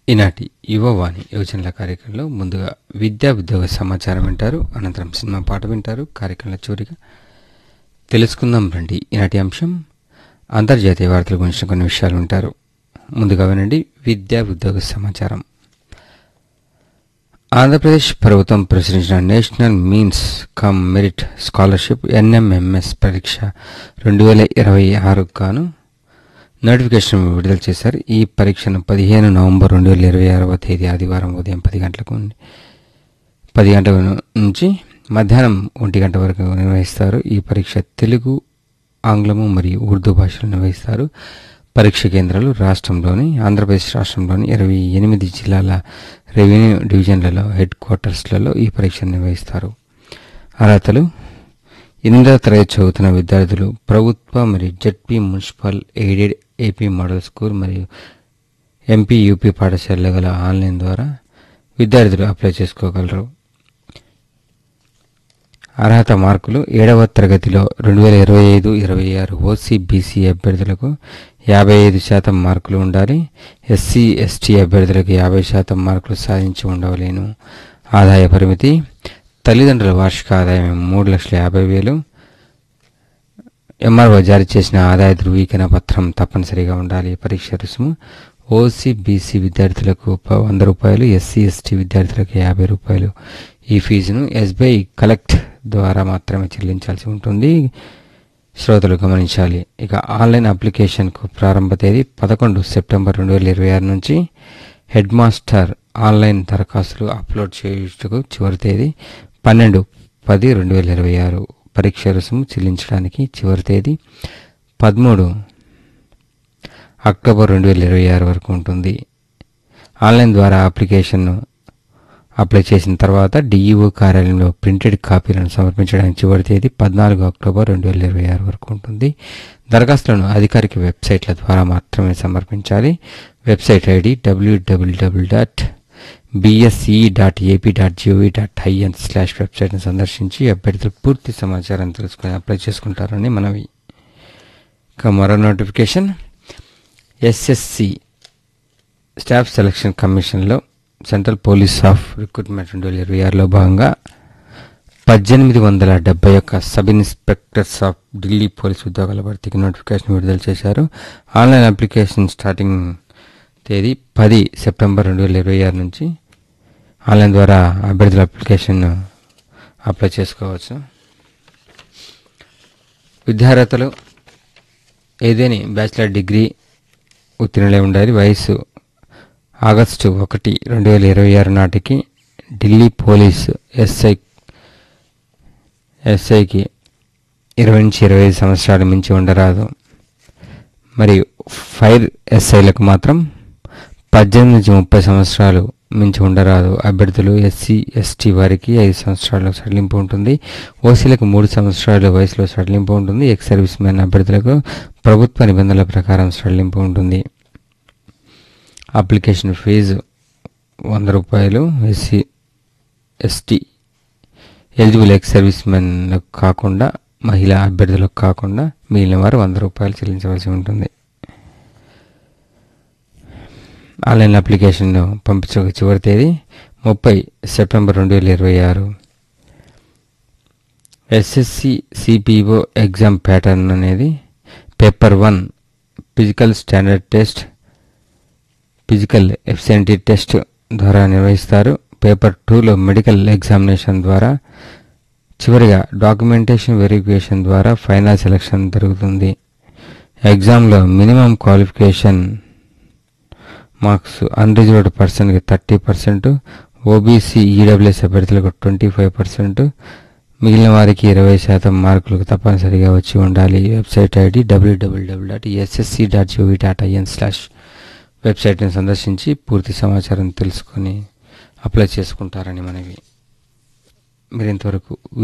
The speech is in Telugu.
ఈనాటి యువవాణి యోజనల కార్యక్రమంలో ముందుగా విద్యా ఉద్యోగ సమాచారం వింటారు అనంతరం సినిమా పాట వింటారు కార్యక్రమంలో చివరిగా తెలుసుకుందాం రండి ఈనాటి అంశం అంతర్జాతీయ వార్తల గురించి కొన్ని విషయాలు వింటారు ముందుగా వినండి విద్యా ఉద్యోగ సమాచారం ఆంధ్రప్రదేశ్ ప్రభుత్వం ప్రచురించిన national means cum merit scholarship NMMS పరీక్ష రెండు వేల ఇరవై ఆరుకు గాను నోటిఫికేషన్ విడుదల చేశారు ఈ పరీక్షను పదిహేను నవంబర్ రెండు వేల ఇరవై ఆరవ తేదీ ఆదివారం ఉదయం పది గంటలకు ఉంది పది గంటల నుంచి మధ్యాహ్నం ఒంటి గంట వరకు నిర్వహిస్తారు ఈ పరీక్ష తెలుగు ఆంగ్లము మరియు ఉర్దూ భాషలో నిర్వహిస్తారు పరీక్ష కేంద్రాలు రాష్ట్రంలోని ఆంధ్రప్రదేశ్ రాష్ట్రంలోని ఇరవై ఎనిమిది జిల్లాల రెవెన్యూ డివిజన్లలో హెడ్ క్వార్టర్స్లలో ఈ పరీక్ష నిర్వహిస్తారు అర్హతలు ఎనిమిదవ తరగతి చదువుతున్న విద్యార్థులు ప్రభుత్వ మరియు ZP municipal aided AP model school మరియు ఎంపీ యూపీ పాఠశాలలో గల ఆన్లైన్ ద్వారా విద్యార్థులు అప్లై చేసుకోగలరు అర్హత మార్కులు ఏడవ తరగతిలో రెండు వేల ఇరవై ఐదు ఇరవై ఆరు ఓసీ బీసీ అభ్యర్థులకు యాభై ఐదు శాతం మార్కులు ఉండాలి ఎస్సీ ఎస్టీ అభ్యర్థులకు యాభై శాతం మార్కులు సాధించి ఉండవలేను ఆదాయ పరిమితి తల్లిదండ్రుల వార్షిక ఆదాయం మూడు లక్షల యాభై వేలు ఎంఆర్ఓ జారీ చేసిన ఆదాయ ధృవీకరణ పత్రం తప్పనిసరిగా ఉండాలి పరీక్ష రుసుము ఓసీ బీసీ విద్యార్థులకు ప- వంద రూపాయలు ఎస్సీ ఎస్టీ విద్యార్థులకు యాభై రూపాయలు ఈ ఫీజును ఎస్బీఐ కలెక్ట్ ద్వారా మాత్రమే చెల్లించాల్సి ఉంటుంది శ్రోతలు గమనించాలి ఇక ఆన్లైన్ అప్లికేషన్కు ప్రారంభ తేదీ పదకొండు సెప్టెంబర్ రెండు వేల ఇరవై ఆరు నుంచి హెడ్ మాస్టర్ ఆన్లైన్ దరఖాస్తులు అప్లోడ్ చేయుటకు చివరి తేదీ పన్నెండు పది రెండు వేల ఇరవై ఆరు పరీక్ష రుసుము చెల్లించడానికి చివరి తేదీ పదమూడు అక్టోబర్ రెండు వేల ఇరవై ఆరు వరకు ఉంటుంది ఆన్లైన్ ద్వారా అప్లికేషన్ను అప్లై చేసిన తర్వాత డిఈఓ కార్యాలయంలో ప్రింటెడ్ కాపీలను సమర్పించడానికి చివరి తేదీ పద్నాలుగు అక్టోబర్ రెండు వేల ఇరవై ఆరు వరకు ఉంటుంది దరఖాస్తులను అధికారిక వెబ్సైట్ల ద్వారా మాత్రమే సమర్పించాలి website ID W W W dot BSE dot AP dot GOV dot IN slash వెబ్సైట్ను సందర్శించి అభ్యర్థులు పూర్తి సమాచారం తెలుసుకొని అప్లై చేసుకుంటారని మనవి ఇక మరో నోటిఫికేషన్ ఎస్ఎస్సి స్టాఫ్ సెలక్షన్ కమిషన్లో సెంట్రల్ పోలీస్ ఆఫ్ రిక్రూట్మెంట్ రెండు వేల ఇరవై ఆరులో భాగంగా పద్దెనిమిది వందల డెబ్బై ఒక్క sub inspectors of Delhi police ఉద్యోగాల భర్తీకి నోటిఫికేషన్ విడుదల చేశారు ఆన్లైన్ అప్లికేషన్ స్టార్టింగ్ తేదీ పది సెప్టెంబర్ రెండు వేల ఇరవై ఆరు నుంచి ఆన్లైన్ ద్వారా అభ్యర్థుల అప్లికేషన్ అప్లై చేసుకోవచ్చు విద్యార్హతలు ఏదేని బ్యాచిలర్ డిగ్రీ ఉత్తీర్ణులై ఉండాలి వయసు ఆగస్టు ఒకటి రెండు వేల ఇరవై ఆరు నాటికి ఢిల్లీ పోలీస్ ఎస్ఐ ఎస్ఐకి ఇరవై నుంచి ఇరవై ఐదు సంవత్సరాలు మించి ఉండరాదు మరియు ఫైర్ ఎస్ఐలకు మాత్రం పద్దెనిమిది నుంచి ముప్పై సంవత్సరాలు మించి ఉండరాదు అభ్యర్థులు ఎస్సీ ఎస్టీ వారికి ఐదు సంవత్సరాలు సడలింపు ఉంటుంది ఓసీలకు మూడు సంవత్సరాల వయసులో సడలింపు ఉంటుంది ఎక్స్ సర్వీస్ మ్యాన్ అభ్యర్థులకు ప్రభుత్వ నిబంధనల ప్రకారం సడలింపు ఉంటుంది అప్లికేషన్ ఫీజు వంద రూపాయలు SC ST eligible ex service మెన్లకు కాకుండా మహిళా అభ్యర్థులకు కాకుండా మిగిలిన వారు వంద రూపాయలు చెల్లించవలసి ఉంటుంది ఆన్లైన్ అప్లికేషన్ పంపించే చివరి తేదీ ముప్పై సెప్టెంబర్ రెండు వేల ఇరవై ఆరు ఎస్ఎస్సి సిపిఓ ఎగ్జామ్ ప్యాటర్న్ అనేది paper one physical standard test physical efficiency test ద్వారా నిర్వహిస్తారు పేపర్ టూలో మెడికల్ ఎగ్జామినేషన్ ద్వారా చివరిగా డాక్యుమెంటేషన్ వెరిఫికేషన్ ద్వారా ఫైనల్ సెలక్షన్ జరుగుతుంది ఎగ్జామ్లో మినిమం క్వాలిఫికేషన్ మార్క్స్ అన్రిజర్వ్డ్ పర్సన్కి థర్టీ పర్సెంట్ ఓబీసీ ఈడబ్ల్యూఎస్ అభ్యర్థులకు ట్వంటీ ఫైవ్ పర్సెంట్ మిగిలిన వారికి ఇరవై శాతం మార్కులకు తప్పనిసరిగా వచ్చి ఉండాలి website ID W W W dot SSC dot GOV dot IN slash వెబ్సైట్ని సందర్శించి పూర్తి సమాచారం తెలుసుకొని అప్లై చేసుకుంటారని మనవి మీరు ఇంతవరకు